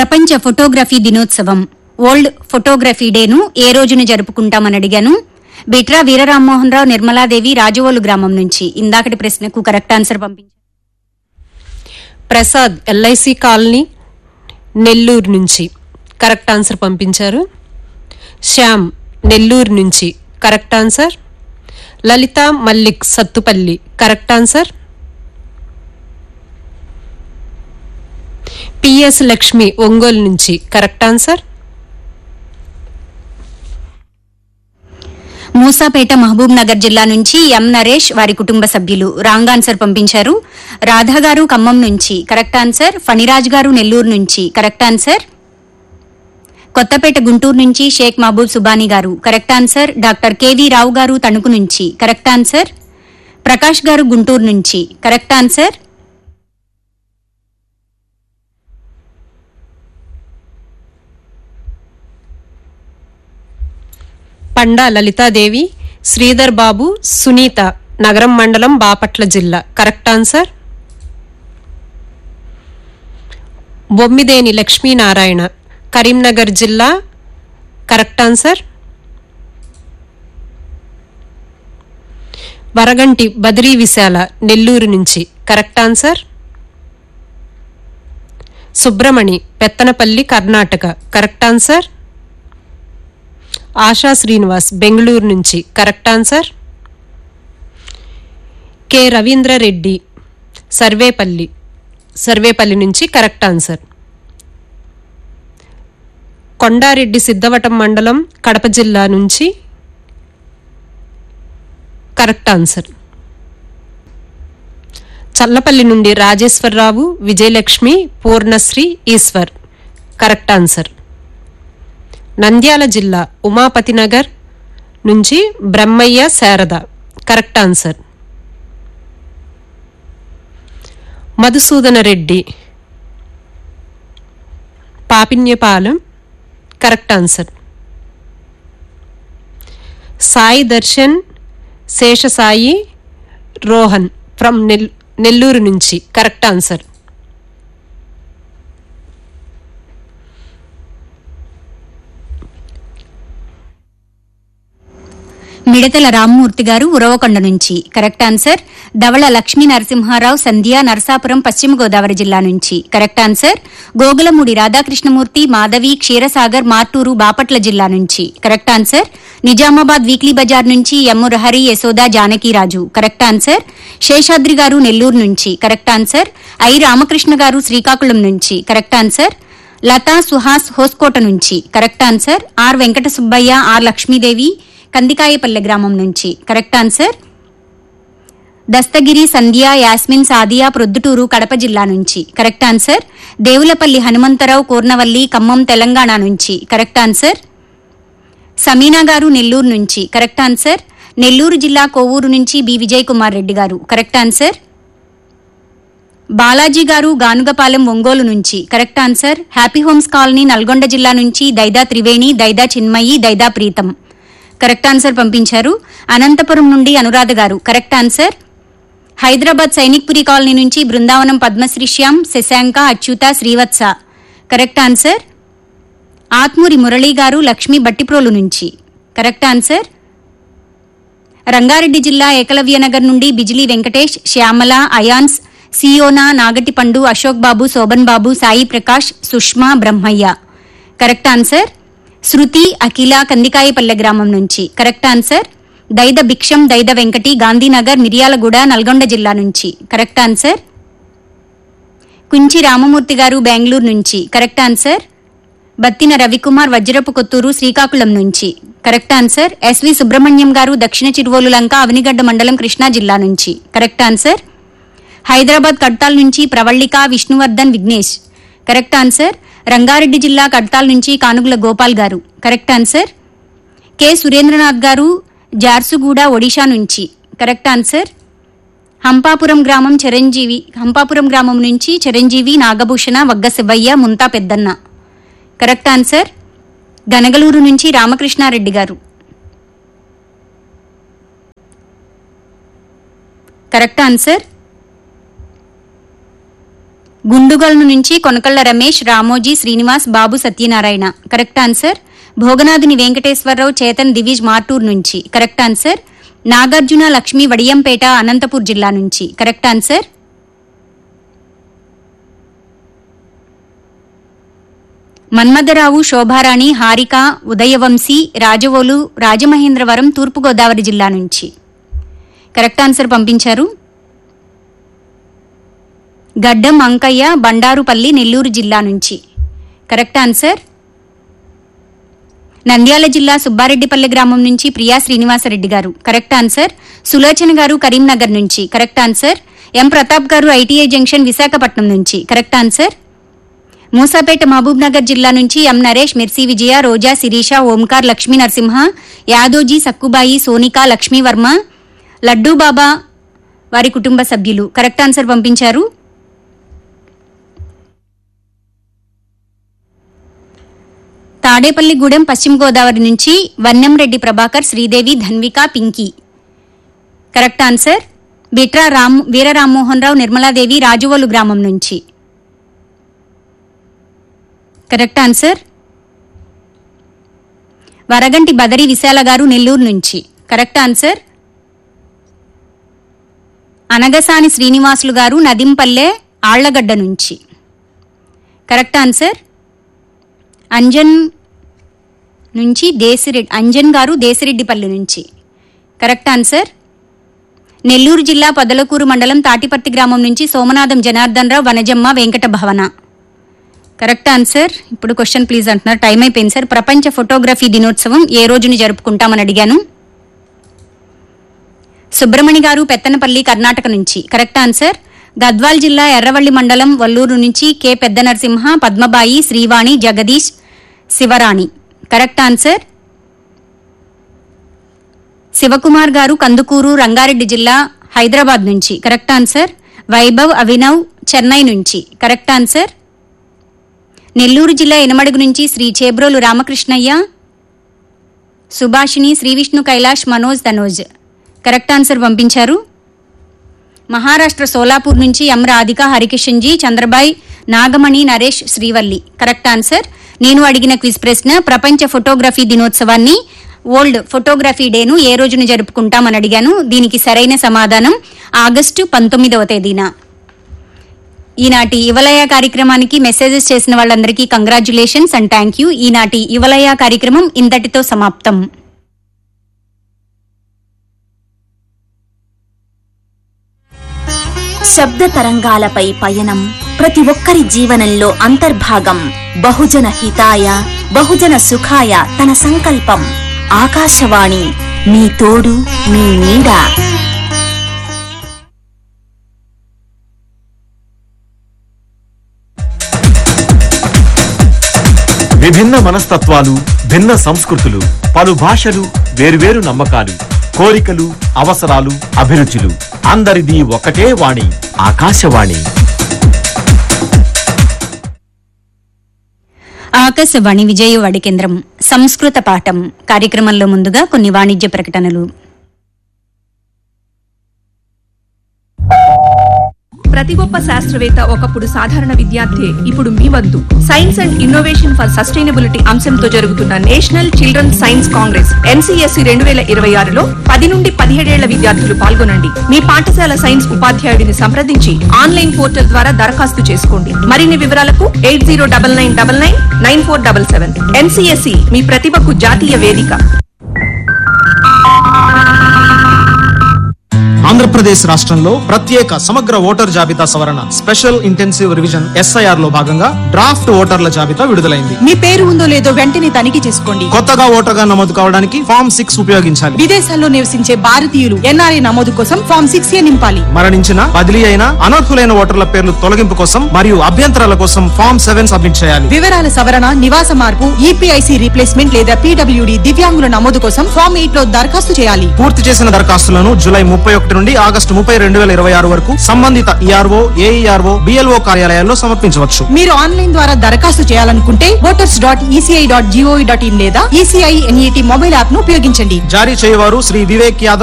ప్రపంచ ఫోటోగ్రఫీ దినోత్సవం world photography డేను ఏ రోజున జరుపుకుంటామని అడిగాను బిట్రా వీరరామ్మోహన్ రావు నిర్మలాదేవి రాజవోలు గ్రామం నుంచి ఇందాకటి ప్రశ్నకు కరెక్ట్ ఆన్సర్ పంపించారు ప్రసాద్ ఎల్ఐసి కాలనీ నెల్లూరు నుంచి కరెక్ట్ ఆన్సర్ పంపించారు శ్యామ్ నెల్లూరు నుంచి correct answer Lalitha Mallik Sathupalli correct answer PS Lakshmi Ongole నుంచి correct answer Moosapet Mahabubnagar జిల్లా నుంచి ఎం నరేష్ వారి కుటుంబ సభ్యులు రాంగ్ ఆన్సర్ పంపించారు రాధా గారు ఖమ్మం నుంచి కరెక్ట్ ఆన్సర్ ఫణిరాజ్ గారు నెల్లూరు నుంచి కరెక్ట్ ఆన్సర్ కొత్తపేట గుంటూరు నుంచి Sheikh Mahaboob Subhani garu correct answer doctor KV Rao garu Tanuku నుంచి కరెక్ట్ ఆన్సర్ ప్రకాష్ గారు గుంటూరు నుంచి కరెక్ట్ ఆన్సర్ పండా లలితాదేవి శ్రీధర్ బాబు సునీత నగరం మండలం బాపట్ల జిల్లా కరెక్ట్ ఆన్సర్ బొమ్మిదేని లక్ష్మీనారాయణ కరీంనగర్ జిల్లా కరెక్ట్ ఆన్సర్ వరగంటి బద్రీ విశాల నెల్లూరు నుంచి correct answer Subramani Pettanapalli Karnataka correct answer Asha Srinivas Bengaluru నుంచి correct answer K Ravindrareddy Sarvepalli Sarvepalli నుంచి కరెక్ట్ ఆన్సర్ కొండారెడ్డి సిద్ధవటం మండలం కడప జిల్లా నుంచి కరెక్ట్ ఆన్సర్ చల్లపల్లి నుండి రాజేశ్వరరావు విజయలక్ష్మి పూర్ణశ్రీ ఈశ్వర్ కరెక్ట్ ఆన్సర్ నంద్యాల జిల్లా ఉమాపతి నగర్ నుంచి Brahmaiah Sarada correct answer Madhusudana Reddy Papinyapalem correct answer Sai Darshan Seshasai Rohan from నెల్ నెల్లూరు నుంచి కరెక్ట్ ఆన్సర్ మిడతల రామ్మూర్తి గారు ఉరవకొండ నుంచి కరెక్ట్ ఆన్సర్ ధవళ లక్ష్మీ నరసింహారావు సంధ్య నరసాపురం పశ్చిమ గోదావరి జిల్లా నుంచి కరెక్ట్ ఆన్సర్ గోగులమూడి రాధాకృష్ణమూర్తి మాధవి క్షీరసాగర్ మార్టూరు బాపట్ల జిల్లా నుంచి correct answer Nizamabad weekly bazaar నుంచి ఎమ్ము రహరి యశోద జానకిరాజు కరెక్ట్ ఆన్సర్ శేషాద్రి గారు నెల్లూరు నుంచి correct answer I Ramakrishna garu Srikakulam నుంచి కరెక్ట్ ఆన్సర్ లతా సుహాస్ హోస్కోట నుంచి correct answer R Venkata Subbaiah R Lakshmidevi Kandikayapalle గ్రామం నుంచి కరెక్ట్ ఆన్సర్ దస్తగిరి సంధ్య యాస్మిన్ సాదియా ప్రొద్దుటూరు కడప జిల్లా నుంచి కరెక్ట్ ఆన్సర్ దేవులపల్లి హనుమంతరావు కూర్నవల్లి ఖమ్మం తెలంగాణ నుంచి కరెక్ట్ ఆన్సర్ సమీనా గారు నెల్లూరు నుంచి కరెక్ట్ ఆన్సర్ నెల్లూరు జిల్లా కోవూరు నుంచి బి విజయ్ కుమార్ రెడ్డి గారు కరెక్ట్ ఆన్సర్ బాలాజీ గారు గానుగపాలెం ఒంగోలు నుంచి correct answer happy homes colony Nalgonda జిల్లా నుంచి దైదా త్రివేణి దైదా చిన్మయి దైదా ప్రీతం కరెక్ట్ ఆన్సర్ పంపించారు అనంతపురం నుండి Anuradha garu correct answer Hyderabad Sainikpuri colony నుంచి బృందావనం పద్మశ్రీ శ్యామ్ శశాంక అచ్యుత శ్రీవత్స కరెక్ట్ ఆన్సర్ ఆత్మూరి మురళీ గారు లక్ష్మీ బట్టిప్రోలు నుంచి కరెక్ట్ ఆన్సర్ రంగారెడ్డి జిల్లా ఏకలవ్యనగర్ నుండి బిజిలీ వెంకటేష్ శ్యామల అయాన్స్ సియోనా నాగటిపండు అశోక్ బాబు శోభన్ బాబు సాయి ప్రకాష్ సుష్మా బ్రహ్మయ్య కరెక్ట్ ఆన్సర్ శృతి అఖిల కందికాయపల్లె గ్రామం నుంచి కరెక్ట్ ఆన్సర్ దైద భిక్షం దైద వెంకటి గాంధీనగర్ మిర్యాలగూడ నల్గొండ జిల్లా నుంచి కరెక్ట్ ఆన్సర్ కుంచి రామమూర్తి గారు బెంగళూరు నుంచి కరెక్ట్ ఆన్సర్ బత్తిన రవికుమార్ వజ్రపు కొత్తూరు శ్రీకాకుళం నుంచి కరెక్ట్ ఆన్సర్ ఎస్వి సుబ్రహ్మణ్యం గారు దక్షిణ చిరువోలు లంక అవనిగడ్డ మండలం కృష్ణా జిల్లా నుంచి కరెక్ట్ ఆన్సర్ హైదరాబాద్ కడ్తాల్ నుంచి ప్రవళిక విష్ణువర్ధన్ విఘ్నేష్ కరెక్ట్ ఆన్సర్ రంగారెడ్డి జిల్లా కడ్తాల్ నుంచి కానుగుల గోపాల్ గారు కరెక్ట్ ఆన్సర్ కె సురేంద్రనాథ్ గారు జార్సుగూడ ఒడిషా నుంచి కరెక్ట్ ఆన్సర్ హంపాపురం గ్రామం చిరంజీవి హంపాపురం గ్రామం నుంచి చిరంజీవి నాగభూషణ వగ్గ శివయ్య ముంతా పెద్దన్న కరెక్ట్ ఆన్సర్ గనగలూరు నుంచి రామకృష్ణారెడ్డి గారు కరెక్ట్ ఆన్సర్ గుండుగల్ను నుంచి కొనకళ్ళ రమేష్ రామోజీ శ్రీనివాస్ బాబు సత్యనారాయణ కరెక్ట్ ఆన్సర్ భోగనాథుని వెంకటేశ్వరరావు చేతన్ దివిజ్ మార్టూర్ నుంచి కరెక్ట్ ఆన్సర్ నాగార్జున లక్ష్మి వడియంపేట అనంతపూర్ జిల్లా నుంచి కరెక్ట్ ఆన్సర్ మన్మథరావు శోభారాణి హారిక ఉదయవంశీ రాజవోలు రాజమహేంద్రవరం తూర్పుగోదావరి జిల్లా నుంచి కరెక్ట్ ఆన్సర్ పంపించారు గడ్డం అంకయ్య బండారుపల్లి నెల్లూరు జిల్లా నుంచి కరెక్ట్ ఆన్సర్ నంద్యాల జిల్లా సుబ్బారెడ్డిపల్లి గ్రామం నుంచి ప్రియా శ్రీనివాసరెడ్డి గారు కరెక్ట్ ఆన్సర్ సులోచన గారు కరీంనగర్ నుంచి కరెక్ట్ ఆన్సర్ ఎం ప్రతాప్ గారు ఐటీఐ జంక్షన్ విశాఖపట్నం నుంచి correct answer Moosapet Mahabubnagar జిల్లా నుంచి ఎం నరేష్ మిర్సి విజయ రోజా శిరీష ఓంకార్ లక్ష్మీ నరసింహ యాదోజీ సక్కుబాయి సోనిక లక్ష్మీవర్మ లడ్డూ బాబా వారి కుటుంబ సభ్యులు కరెక్ట్ ఆన్సర్ పంపించారు తాడేపల్లిగూడెం పశ్చిమ గోదావరి నుంచి వన్నెంరెడ్డి ప్రభాకర్ శ్రీదేవి ధన్విక పింకీ కరెక్ట్ ఆన్సర్ బిట్రా రామ్ వీర రామ్మోహన్ రావు నిర్మలాదేవి రాజువోలు గ్రామం నుంచి కరెక్ట్ ఆన్సర్ వరగంటి బదరి విశాల గారు నెల్లూరు నుంచి కరెక్ట్ ఆన్సర్ అనగసాని శ్రీనివాసులు గారు నదింపల్లె ఆళ్లగడ్డ నుంచి కరెక్ట్ ఆన్సర్ అంజన్ నుంచి దేశిరెడ్డి అంజన్ గారు దేశిరెడ్డిపల్లి నుంచి కరెక్ట్ ఆన్సర్ నెల్లూరు జిల్లా పొదలకూరు మండలం తాటిపర్తి గ్రామం నుంచి సోమనాథం జనార్దన్ రావు వనజమ్మ వెంకట భవన కరెక్ట్ ఆన్సర్ ఇప్పుడు క్వశ్చన్ ప్లీజ్ అంటున్నారు టైం అయిపోయింది సార్ ప్రపంచ ఫోటోగ్రఫీ దినోత్సవం ఏ రోజుని జరుపుకుంటామని అడిగాను సుబ్రమణి గారు పెత్తనపల్లి కర్ణాటక నుంచి కరెక్ట్ ఆన్సర్ గద్వాల్ జిల్లా ఎర్రవల్లి మండలం వల్లూరు నుంచి K Pedda Narasimha Padmabai Srivani Jagadish Sivarani correct answer Sivakumar garu Kandukur Rangareddy జిల్లా హైదరాబాద్ నుంచి కరెక్ట్ ఆన్సర్ వైభవ్ అభినవ్ చెన్నై నుంచి కరెక్ట్ ఆన్సర్ నెల్లూరు జిల్లా ఎనమడుగు నుంచి శ్రీ చేబ్రోలు రామకృష్ణయ్య సుభాషిణి శ్రీ విష్ణు కైలాష్ మనోజ్ తనోజ్ కరెక్ట్ ఆన్సర్ పంపించారు మహారాష్ట్ర సోలాపూర్ నుంచి M Radhika Harikishanji Chandrabai Nagamani Naresh Srivalli correct answer నేను అడిగిన క్విజ్ ప్రశ్న ప్రపంచ ఫోటోగ్రఫీ దినోత్సవాన్ని ఓల్డ్ ఫోటోగ్రఫీ డేను ఏ రోజున జరుపుకుంటామని అడిగాను దీనికి సరైన సమాధానం ఆగస్టు పంతొమ్మిదవ తేదీన ఈనాటి యువలయ కార్యక్రమానికి మెసేజెస్ చేసిన వాళ్ళందరికీ కంగ్రాచులేషన్స్ అండ్ థ్యాంక్ యూ ఈనాటి యువలయ కార్యక్రమం ఇంతటితో సమాప్తం శబ్ద తరంగాలపై పయనం ప్రతి ఒక్కరి జీవనంలో అంతర్భాగం బహుజన హితాయ బహుజన సుఖాయ తన సంకల్పం ఆకాశవాణి మీ తోడు మీ నీడ విభిన్న మనస్తత్వాలు భిన్న సంస్కృతులు పలు భాషలు వేర్వేరు నమ్మకాలు కోరికలు అవసరాలు అభిరుచులు అందరిది ఒకటే వాణి ఆకాశవాణి ఆకాశవాణి విజయవాడి కేంద్రం సంస్కృత పాఠం కార్యక్రమంలో ముందుగా కొన్ని వాణిజ్య ప్రకటనలు ప్రతి గొప్ప శాస్త్రవేత్త ఒకప్పుడు సాధారణ విద్యార్థి ఇప్పుడు మీ వద్దు science and innovation for sustainability అంశంతో జరుగుతున్న national children science congress NCSC రెండు వేల ఇరవై ఆరులో పది నుండి పదిహేడేళ్ల విద్యార్థులు పాల్గొనండి మీ పాఠశాల సైన్స్ ఉపాధ్యాయుడిని సంప్రదించి ఆన్లైన్ పోర్టల్ ద్వారా దరఖాస్తు చేసుకోండి మరిన్ని వివరాలకు eight zero double nine double nine nine four double seven NCSC మీ ప్రతిభకు జాతీయ వేదిక ఆంధ్రప్రదేశ్ రాష్ట్రంలో ప్రత్యేక సమగ్ర ఓటర్ జాబితా సవరణ స్పెషల్ ఇంటెన్సివ్ రివిజన్ ఎస్ఐఆర్ లో భాగంగా డ్రాఫ్ట్ ఓటర్ల జాబితా విడుదలైంది మీ పేరు ఉందో లేదో వెంటనే తనిఖీ చేసుకోండి కొత్తగా ఓటర్గా నమోదు కావడానికి ఫామ్ సిక్స్ ఉపయోగించాలి విదేశాల్లో నివసించే భారతీయులు ఎన్ఆర్ఐ నమోదు కోసం ఫామ్ సిక్స్ ఏ నింపాలి మరణించిన బదిలీ అయిన అనర్హులైన ఓటర్ల పేర్లు తొలగింపు కోసం మరియు అభ్యంతరాల కోసం ఫామ్ సెవెన్ సబ్మిట్ చేయాలి వివరాల సవరణ నివాస మార్పు ఈపీఐసి రీప్లేస్మెంట్ లేదా పీడబ్ల్యూడి దివ్యాంగుల నమోదు కోసం ఫామ్ ఎయిట్ లో దరఖాస్తు చేయాలి పూర్తి చేసిన దరఖాస్తులను జూలై ముప్పై ఒకటి నుండి ఆగస్టు ముప్పై రెండు వేల ఇరవై ఆరు వరకు సంబంధిత ఈఆర్ఓ ఏఈఆర్ఓ బిఎల్ఓ కార్యాలయాల్లో సమర్పించవచ్చు మీరు ఆన్లైన్ ద్వారా దరఖాస్తు చేయాలనుకుంటే voters dot ECI dot gov dot in లేదా ఈసీఐ ఎన్ఈటి మొబైల్ యాప్ ను ఉపయోగించండి జారీ చేయవారు శ్రీ వివేక్ యాదవ్